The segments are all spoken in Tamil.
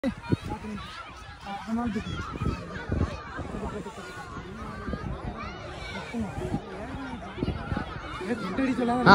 ஆ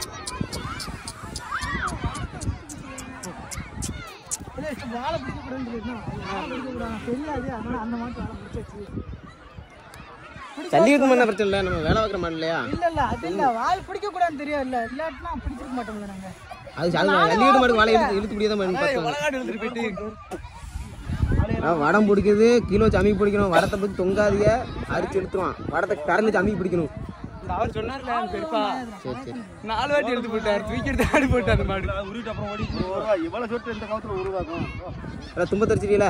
வாழை பிடிக்க கூடாது தெரியாது அதனால அந்த மாதிரி வாழை பிடிச்சாச்சு ஜல்லிக்கட்டு மண்ண பிரச்சனை இல்லை நம்ம வேலை வைக்கிற மாடு இல்லையா இல்ல இல்ல அது இல்ல வால் பிடிக்க கூடாதுன்னு தெரியும் இல்ல இல்லாட்டினா பிடிச்சிருக்க மாட்டோம்ல நாங்க அது அது ஜல்லிக்கட்டு மாடு வாழை இழுத்து இழுத்து பிடிக்க தான் பார்த்தோம் வடம் பிடிக்குது கிலோ வச்சு அமைக்க பிடிக்கணும் வடத்தை பற்றி தொங்காதீங்க அரிச்சு எடுத்துருவான் வடத்தை கரண்ட் வச்சு அமைக்க பிடிக்கணும் அவர் சொன்னார்ல பெருப்பா சரி சரி நாலு வாட்டி எடுத்து போட்டார் தூக்கி எடுத்து ஆடி போட்டார் அந்த மாடு இவ்வளவு சொட்டு இந்த காலத்துல உருவாக்கும் அதான் தும்ப தரிச்சிட்டீங்களா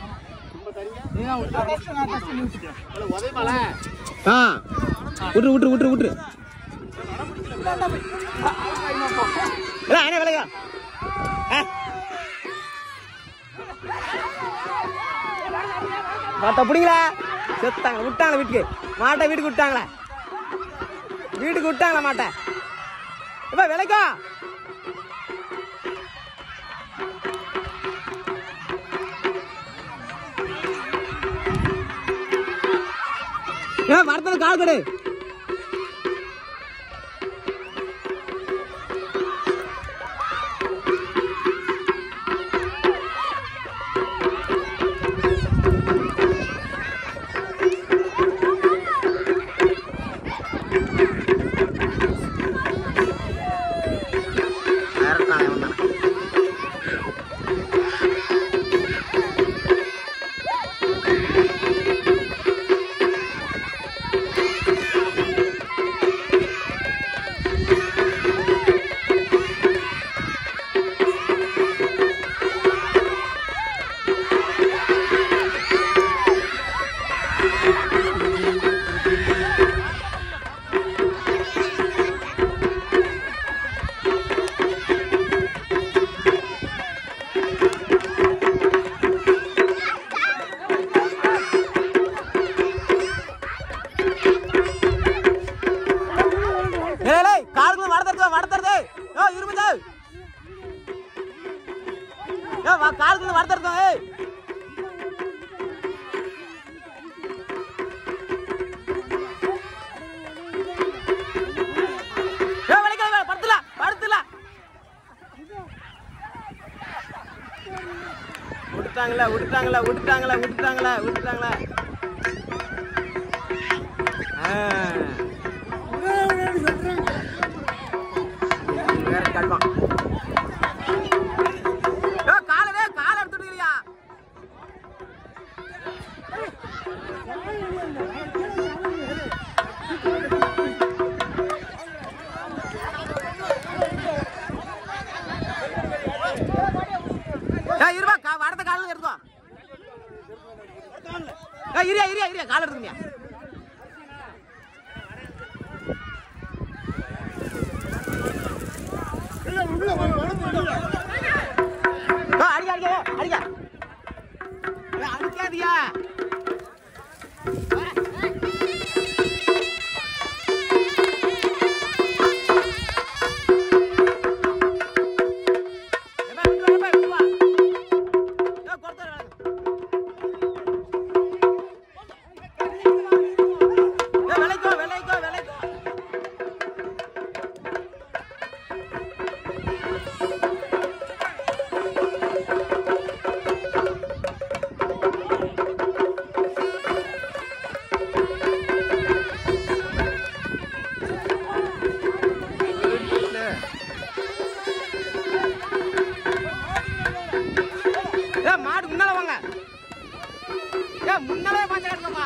ஆ விட்டுரு விட்டுரு விட்டுரு விட்டுரு ஏடா, அண்ணே விளையா மாட்டை பிடிங்களா செத்தாங்க விட்டாங்களா வீட்டுக்கு மாட்டை வீட்டுக்கு விட்டாங்களா வீட்டுக்கு விட்டாங்களா மாட்டை இப்ப விலைக்கா ஏன் மரத்துல கால் கொடு மிரட்டுறான் இவன் தானே. ஏய் லேய், காருக்குள்ள வட தருது வட தருது யோ இருமுது யோ வா காருக்குள்ள வட தருது ஏய் ஏய் வலிக்க படுத்துல படுத்துல விட்டுட்டாங்களா விட்டுட்டாங்களா விட்டுட்டாங்களா விட்டுட்டாங்களா விட்டுட்டாங்களா ஆ வேற கடுப்பான் ஏ காலவே கால எடுத்துட்டுறியா ஏய் இருவா கா வடத்த கால எடுத்துவா ஏய் இரியா இரியா இரியா கால எடுத்துக்கியா ஆ, அடிக்க அடிக்க அடிக்க ஏய், அடிக்காதியா எப்பா, விட்டு வா, எப்பா, விட்டு வா. ஏய், கொடுத்து வர வேலை. ஏய், விலைக்கோ விலைக்கோ விலைக்கோ ஏ மாடு முன்னால வாங்க ஏ முன்னாலே பாஞ்ச கட்டணுமா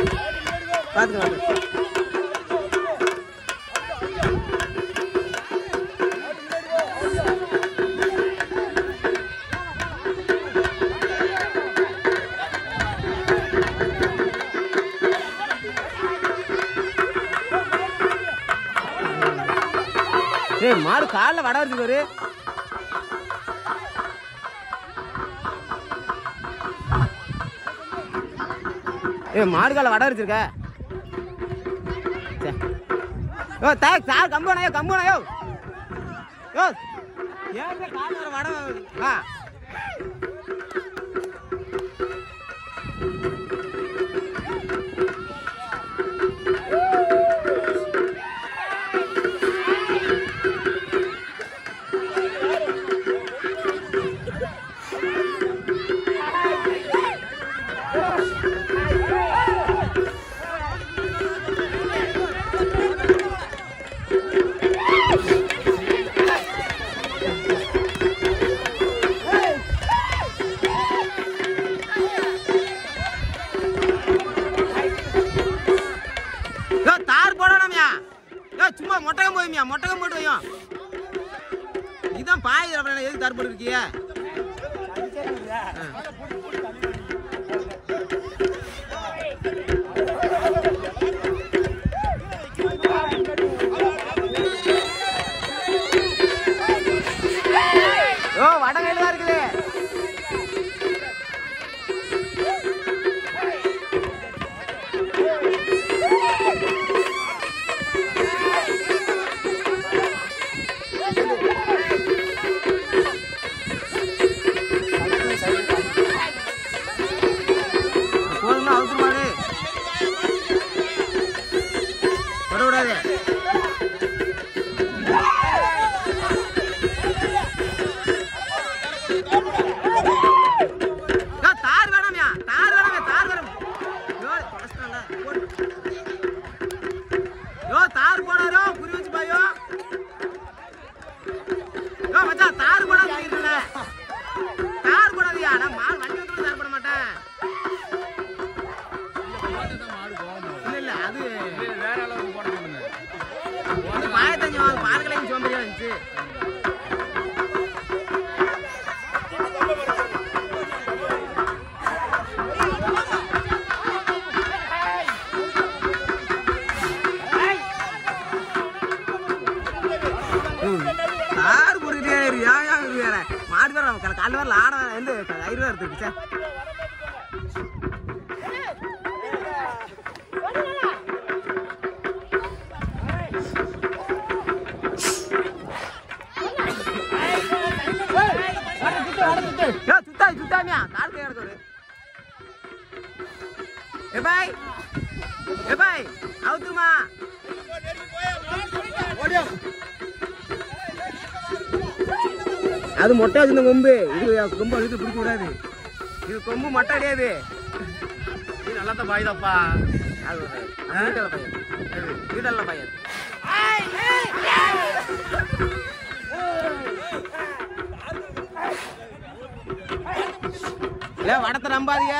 பாத்துக்கலாம் ஏய் மாடு காலில் வட வச்சு பாரு ஏய் மாடு காலில் வட வச்சிருக்க சே. யோ தா சார் கம்புனா கம்புனா யோ யோ ஏன் காலில் வர வட ஆ யோ தார் போடணும்யா யோ சும்மா மொட்டகம் போயுமியா மொட்டகம் போட்டு வையும் இதான் பாய் அப்புறம் எதுக்கு தார் போட்டு இருக்கிய யோ வட கையில தான் இருக்குது போதுமா அவுத்து மாடு விடக்கூடாது யோ, தார் வேணாம்யா தார் வேணாம்யா தார் வேணும் யோ தொலைச்சிட்டான்டா. போடு. யோ தார் போடாரோ குறி வச்சு பாயோ யோ மச்சான் தார் போடாத சொல்லிருக்கல தார் போடாதயா நான் மாடு வண்டி வந்து தார் போட மாட்டேன் இல்ல இல்ல அது வேற அளவுக்கு போட சொல்லுங்க அது பாயத்தஞ்சு பார்க்கலையும் சோம்பேறியா இருந்துச்சு கார் போட்டுக்கிட்டே இரு, ஏன் ஏன் இரு வேற? மாடு வேற கா- காலைல வேற ஆட வேற, எந்த கயிறு வேற இருக்கு, ச்சே. ஏய், சுத்தா சுத்தாமியா கால் கை கிடக்கு ஒரு. ஏ பாய் ஏ பாய் அவுத்துருமா அது மொட்டை வச்சிருந்த கொம்பு இது கொம்பு அழுத்து பிடிக்க கூடாது இது கொம்பு மொட்டை கிடையாது இது நல்லா தான் பாய்தாப்பா அது வீட்டில் பையன் வீட்டில் பையன் இல்லை வடத்தை நம்பாதீங்க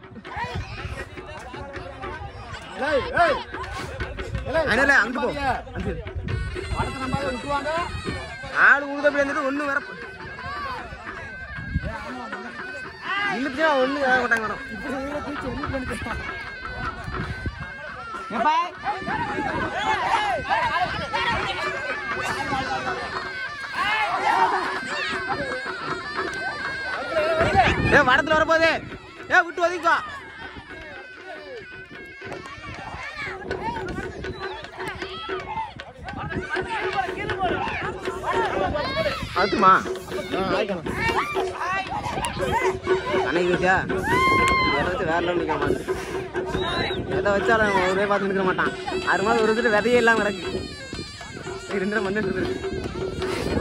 ஏய் ஏய் அதனால அங்க போ அங்க படத்தை நம்பாத விட்டுவாங்க ஆடு உழுதப்படி வந்துட்டு ஒண்ணு வர இழுத்துச்சா ஒண்ணு வேற மாட்டாங்க மேடம் எப்பா ஏ வடத்துல வரப்போகுது ஏ விட்டு ஒதுக்கோ அதுமா அன்னைக்கு வச்சா எதை வச்சு வேற லெவல் நிற்க மாட்டேன் எதை வச்சாலும் அவன் ஒரே பார்த்து நிற்க மாட்டான் ஆறு மாதம் ஒரு இடத்துல விதையே இல்லாமல் கிடக்கு இது ரெண்டு மண்ணு இருக்குது